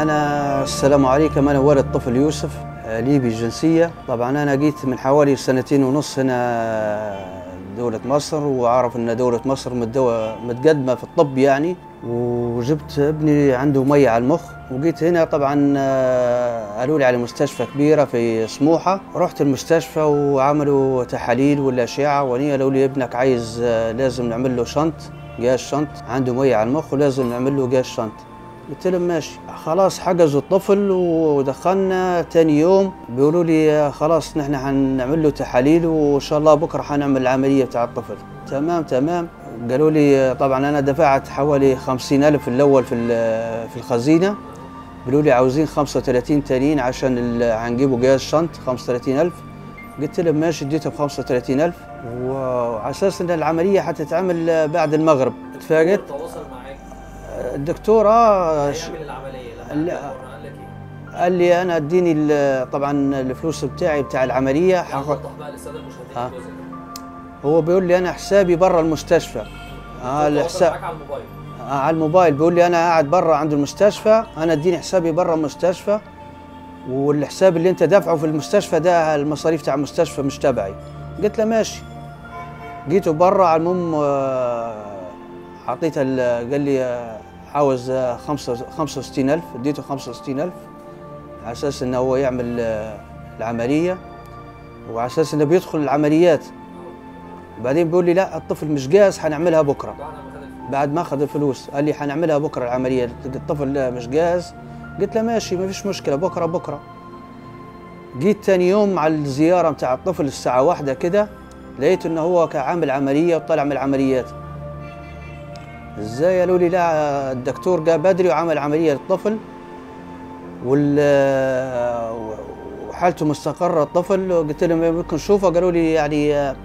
أنا السلام عليكم أنا ولد طفل يوسف آه، ليبي الجنسية طبعا أنا جيت من حوالي سنتين ونص هنا دولة مصر وأعرف أن دولة مصر متدو- متقدمة في الطب يعني وجبت ابني عنده مية على المخ وجيت هنا طبعا آه، قالوا لي على مستشفى كبيرة في سموحة رحت المستشفى وعملوا تحاليل والأشعة ونية قالوا لي ابنك عايز آه، لازم نعمل له شنط جهاز شنط عنده مية على المخ ولازم نعمل له جهاز شنط قلت لهم ماشي خلاص حجزوا الطفل ودخلنا تاني يوم بيقولوا لي خلاص نحن هنعمل له تحاليل وان شاء الله بكره هنعمل العمليه بتاع الطفل تمام تمام قالوا لي طبعا انا دفعت حوالي خمسين ألف الأول في ال- في الخزينة قالوا لي عاوزين 35 تانيين عشان ال- هنجيبوا جهاز شنط 35 ألف قلت لهم ماشي اديتهم 35 ألف وعلى أساس إن العملية هتتعمل بعد المغرب اتفاجئت تواصل معاك الدكتور اه ش- هيعمل العمليه لا. لما قال لك ايه؟ قال لي انا اديني ال- طبعا الفلوس بتاعي بتاع العمليه يعني حاخد وضح بقى للساده المشاهدين آه. الجزء ده هو بيقول لي انا حسابي برا المستشفى اه تواصل الحساب معاك على الموبايل آه على الموبايل بيقول لي انا قاعد برا عند المستشفى انا اديني حسابي برا المستشفى والحساب اللي انت دافعه في المستشفى ده المصاريف تاع المستشفى مش تبعي قلت له ماشي جيته برا على المهم آه، اعطيته ال- قال لي آه، عاوز آه، خمسة 65000 اديته 65000 على اساس انه هو يعمل آه، العمليه وعلى اساس انه بيدخل العمليات بعدين بيقول لي لا الطفل مش جاهز هنعملها بكره بعد ما خد الفلوس بعد ما اخذ الفلوس قال لي حنعملها بكره العمليه الطفل مش جاهز قلت له ماشي ما فيش مشكله بكره بكره جيت تاني يوم على الزياره بتاع الطفل الساعه واحدة كده لقيت انه هو كان عامل عمليه وطلع من العمليات ازاي قالوا لي لا الدكتور جاء بدري وعمل عمليه للطفل وال وحالته مستقره الطفل قلت لهم ممكن نشوفه قالوا لي يعني آه،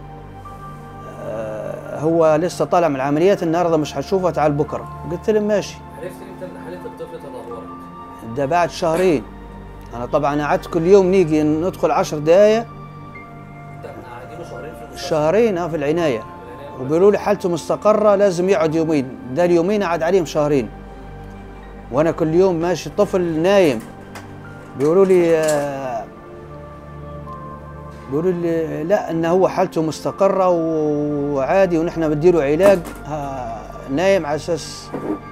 آه، هو لسه طالع من العمليات النهارده مش هتشوفه تعال بكره قلت لهم ماشي عرفت امتى ان حاله الطفل تدهورت؟ ده بعد شهرين انا طبعا قعدت كل يوم نيجي ندخل عشر دقايق ده احنا قاعدين شهرين في المستشفى شهرين اه في العنايه العناية والرعاية. وبيقولوا لي حالته مستقره لازم يقعد يومين ده اليومين قعد عليهم شهرين وانا كل يوم ماشي الطفل نايم بيقولوا لي آه، بيقولوا لي لا ان هو حالته مستقره وعادي ونحن بديله علاج آه، نايم على اساس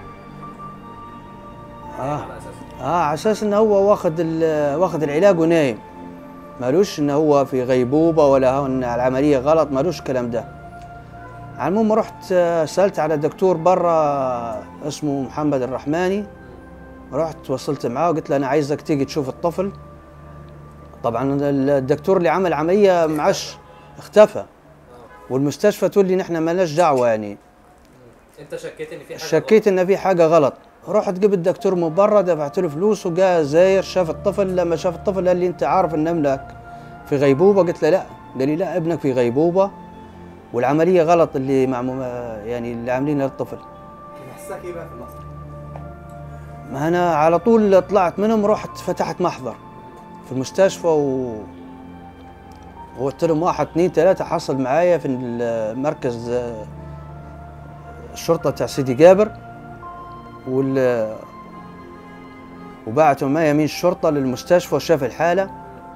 اه على اساس اه على اساس ان هو واخد ال- واخد العلاج ونايم مالوش ان هو في غيبوبه ولا هو ان العمليه غلط مالوش الكلام ده على المهم رحت آه، سالت على دكتور برا اسمه محمد الرحماني رحت وصلت معاه وقلت له انا عايزك تيجي تشوف الطفل طبعا الدكتور اللي عمل عمليه معاش اختفى والمستشفى تقول لي نحن مالناش دعوه يعني انت شكيت ان في حاجه شكيت ان في حاجه غلط رحت جبت الدكتور من بره دفعت له فلوس وجاء زاير شاف الطفل لما شاف الطفل قال لي انت عارف ان ابنك في غيبوبه قلت له لا قال لي لا ابنك في غيبوبه والعمليه غلط اللي مع يعني اللي عاملينها للطفل كان احساسك ايه بقى في اللحظه؟ ما انا على طول طلعت منهم رحت فتحت محضر في المستشفى و وقلت لهم واحد اثنين ثلاثة حصل معايا في المركز آه، الشرطة بتاع سيدي جابر وال وبعتوا معايا يمين الشرطة للمستشفى وشاف الحالة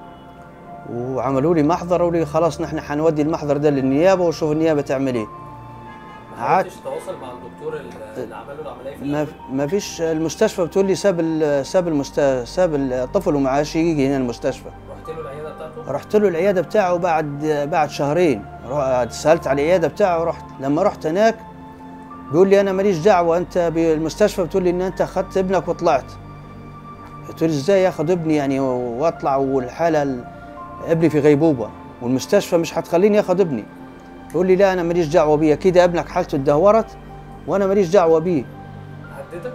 وعملوا لي محضر وقالوا لي خلاص نحن حنودي المحضر ده للنيابة وشوف النيابة تعمل ايه ما عاد- حاولتش تتواصل مع الدكتور اللي- اللي عمل له العمليه في ما الأول؟ ما فيش المستشفى بتقول لي ساب ال- ساب المست... ساب الطفل ومعاش يجي هنا المستشفى رحت له العياده بتاعته رحت له العياده بتاعه بعد بعد شهرين رو- سالت على العياده بتاعه ورحت لما رحت هناك بيقول لي انا ماليش دعوه انت بالمستشفى بتقول لي ان انت اخذت ابنك وطلعت قلت له ازاي ياخذ ابني يعني واطلع والحاله ال- ابني في غيبوبه والمستشفى مش هتخليني ياخذ ابني يقول لي لا انا ماليش دعوه بيه كده ابنك حالته اتدهورت وانا ماليش دعوه بيه هددك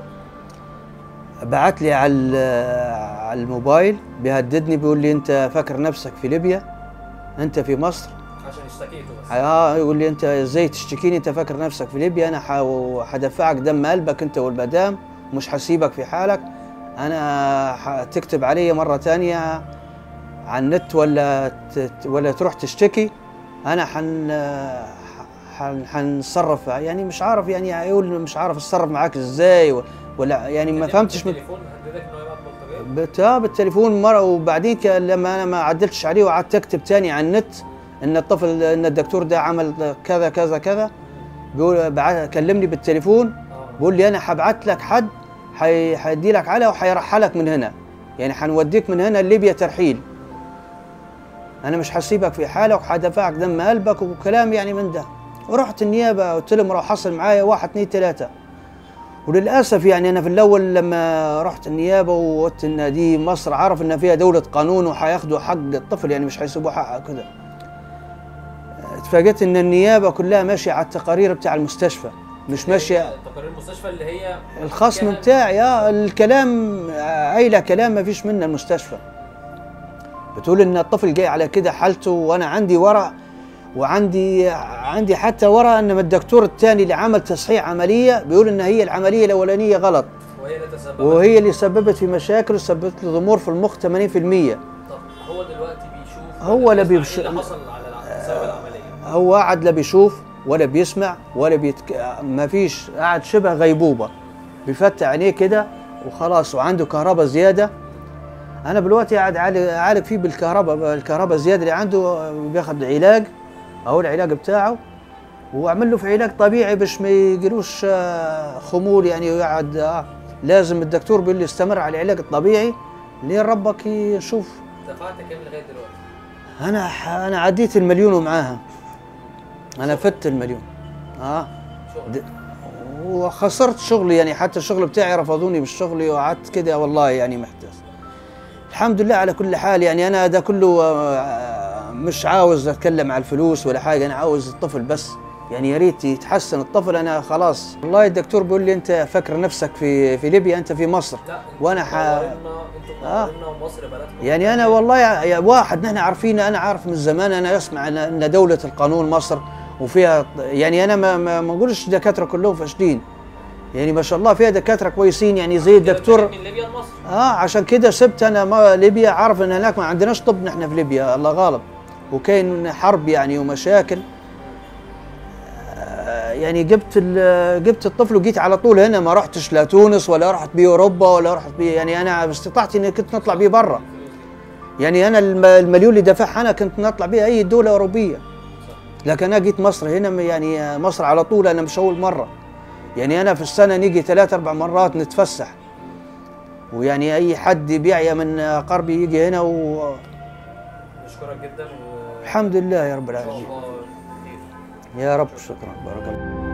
بعت لي على ال- على الموبايل بيهددني بيقول لي انت فاكر نفسك في ليبيا انت في مصر عشان اشتكيته بس اه يقول لي انت ازاي تشتكيني انت فاكر نفسك في ليبيا انا ح- حدفعك دم قلبك انت والمدام مش هسيبك في حالك انا هتكتب علي مره تانية على النت ولا ت- ولا تروح تشتكي انا حن حن- حنتصرف يعني مش عارف يعني يقول مش عارف اتصرف معاك ازاي و- ولا يعني ما كلمك فهمتش من بالتليفون هددك انه يبعت بلطجيه بت- آه، بالتليفون مره وبعدين ك- لما انا ما عدلتش عليه وقعدت اكتب تاني على النت ان الطفل ان الدكتور ده عمل كذا كذا كذا بيقول بعت كلمني بالتليفون اه بيقول لي انا هبعت لك حد حي- هيدي لك على وهيرحلك من هنا يعني هنوديك من هنا لليبيا ترحيل انا مش هسيبك في حالك وهدفعك دم قلبك وكلام يعني من ده ورحت النيابه قلت لهم راح حصل معايا واحد اثنين ثلاثه وللاسف يعني انا في الاول لما رحت النيابه وقلت ان دي مصر عارف ان فيها دوله قانون وهياخدوا حق الطفل يعني مش هيسيبوا حقه كده اتفاجئت ان النيابه كلها ماشيه على التقارير بتاع المستشفى مش ماشيه تقارير المستشفى اللي هي الخصم كان- بتاعي اه الكلام قايله كلام ما فيش منه المستشفى بتقول ان الطفل جاي على كده حالته وانا عندي ورق وعندي عندي حتى ورق ان الدكتور الثاني اللي عمل تصحيح عمليه بيقول ان هي العمليه الاولانيه غلط وهي اللي تسببت وهي اللي سببت في مشاكل وسببت له ضمور في المخ 80% طب هو دلوقتي بيشوف هو ولا لا بيسمع بيبش- ايه اللي حصل على الع- بسبب العمليه هو قاعد لا بيشوف ولا بيسمع ولا بيتك... ما فيش قاعد شبه غيبوبة بيفتح عينيه كده وخلاص وعنده كهرباء زيادة أنا دلوقتي قاعد أعالج أعالج فيه بالكهرباء الكهرباء الزيادة اللي عنده بياخد علاج أهو العلاج بتاعه وأعمل له في علاج طبيعي باش ما يجيلوش آه، خمول يعني ويقعد آه. لازم الدكتور بيقول لي استمر على العلاج الطبيعي لين ربك يشوف دفعت كام لغايه دلوقتي؟ انا انا عديت المليون ومعاها انا فت المليون اه شغل د- وخسرت شغلي يعني حتى الشغل بتاعي رفضوني بالشغل وقعدت كده والله يعني محتاس الحمد لله على كل حال يعني انا ده كله آه، مش عاوز اتكلم على الفلوس ولا حاجه انا عاوز الطفل بس يعني يا ريت يتحسن الطفل انا خلاص والله الدكتور بيقول لي انت فاكر نفسك في في ليبيا انت في مصر لا وأنا ح- انتوا انتوا آه. منورنا ومصر بلدكم يعني انا والله يا يا واحد نحن عارفين انا عارف من زمان انا اسمع ان ان دوله القانون مصر وفيها يعني انا ما ما ما اقولش دكاتره كلهم فاشلين يعني ما شاء الله فيها دكاتره كويسين يعني زي الدكتور من ليبيا لمصر اه عشان كده سبت انا ما ليبيا عارف ان هناك ما عندناش طب نحن في ليبيا الله غالب وكاين حرب يعني ومشاكل آه، يعني جبت ال- جبت الطفل وجيت على طول هنا ما رحتش لا تونس ولا رحت بيه اوروبا ولا رحت بيه يعني انا باستطاعتي اني كنت نطلع بيه برا يعني انا الم- المليون اللي دفعها انا كنت نطلع بيه اي دوله اوروبيه لكن انا جيت مصر هنا يعني مصر على طول انا مش اول مره يعني انا في السنه نيجي ثلاث اربع مرات نتفسح ويعني اي حد بيعيا من قربي يجي هنا والحمد نشكرك جدا و لله يا رب ان شاء العالمين الله خير يا رب شكرا بارك الله